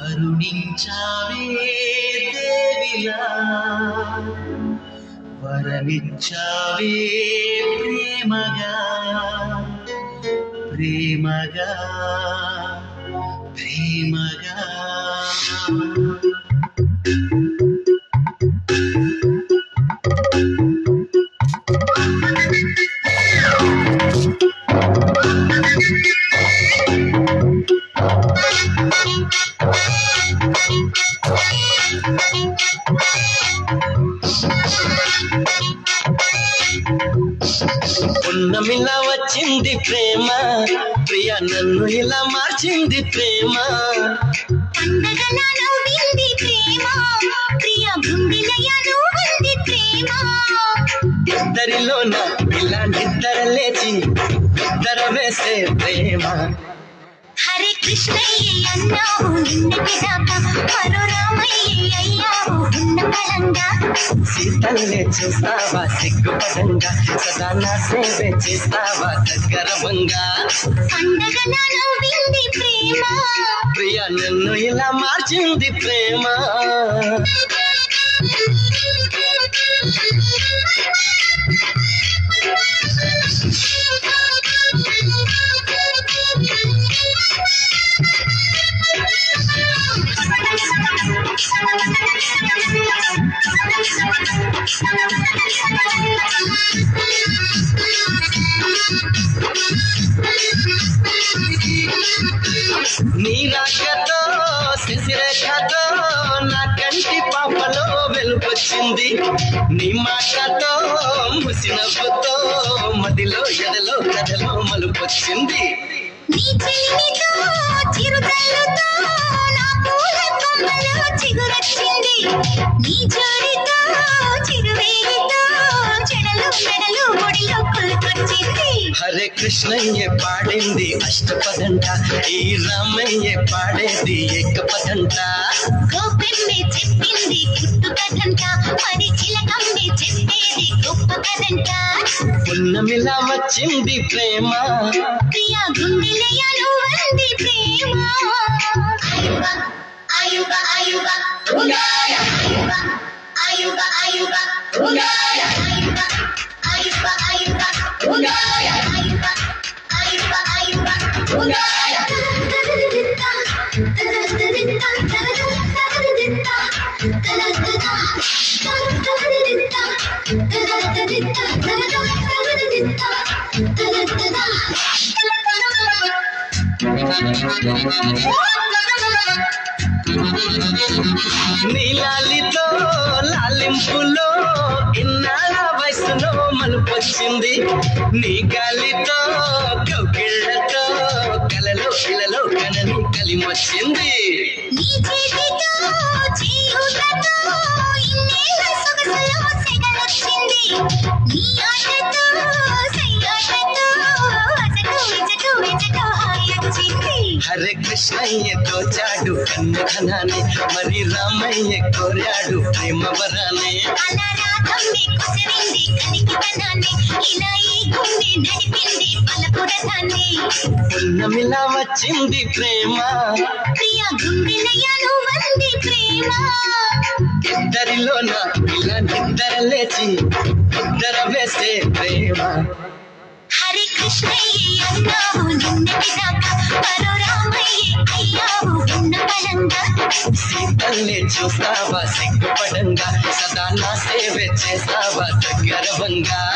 కరుణించావే దేవిలా వరమిచ్చావే ప్రేమగా ప్రేమగా ప్రేమగా ఉన్నమిలా వచ్చింది ప్రేమ ప్రియ నన్ను ఇలా మార్చింది ప్రేమ పండగలా నవ్వింది ప్రేమ ప్రియ గుండెలయను ఉంది ప్రేమ ఇద్దరిలోన ఇలా నిద్ర లేచి నిద్ర వేసే ప్రేమ హరే కృష్ణయ్య అన్నావు నిన్నటి దాకా మరో రామయ్య అయ్యావు ఉన్న బలంగా సీతల్ని చూస్తావా సిగ్గుపడంగా సదా నా సేవే చేస్తావా దగ్గరవంగా పండగలా నవ్వింది ప్రేమ ప్రియ నన్ను ఇలా మార్చింది ప్రేమ నీ రాకతో శశిరేఖతో నా కంటి పాపలో వెలుపొచ్చింది నీ మాటతో ముసినవ్వుతో మదిలో ఎదలో కథలో మలుపొచ్చింది నీ చెల్లితో చిరుతల్లుతో నా పూల కొమ్మలో చిగురొచ్చింది నీ జోడితో చిరువేలితో చెడలు మెడలు ఒడిలో కొలుకొచ్చింది హరే కృష్ణయ్య పాడింది అష్టపదంట ఈ రామయ్య పాడేది ఏకపదంట గోపెమ్మె చెప్పింది గుట్టు కథంట మరి చిలకమ్మె చెప్పేది గొప్ప కథంట పున్నమిలా వచ్చింది ప్రేమ ప్రియా గుండెలయను వంది ప్రేమ ఆయుగ ఆయుగ ఆయుగ ఉగాయ ఆయుగ ఆయుగ ఆయుగ ఉగాయ ఆయుగ ఆయుగ ఆయుగ ఉగాయ ఆయుగ ఆయుగ ఆయుగ ఉగాయ నీలాలితో లాలింపులో ఇన్నాళ్ళ వయసులో మలుపొచ్చింది నీ గాలితో కౌకిళ్ళతో కలలో ఇలలో కనని కలిమొచ్చింది నీ చేతితో చేయుటతో ఇన్నేళ్ళ సొగసులో సెగలొచ్చింది నీ ఆటతో సయ్యాటతో అటకు ఇటకు ఇటకు హాయొచ్చింది హరే కృష్ణయ్యతో చాడు కన్యధనాన్ని మరి రామయ్య కోరాడు ప్రేమ వరాన్ని అలా రాధమ్మి కుసిరింది కలికితనాన్ని ఇలా ఈ గుండె నడిపింది పలపురథాన్ని పున్నమిలా వచ్చింది ప్రేమ ప్రియ గుండెలయ్యను వంది ప్రేమ ఇద్దరిలోన ఇలా నిద్ర లేచి నిద్ర వేసే ప్రేమ హరి కృష్ణయ్య అన్నావు నిన్నటి దాకా మరో రామయ్య అయ్యావు ఉన్న బలంగా సీతల్ని చూస్తావా సిగ్గుపడంగా సదా నా సేవ చేస్తావా దగ్గరవంగా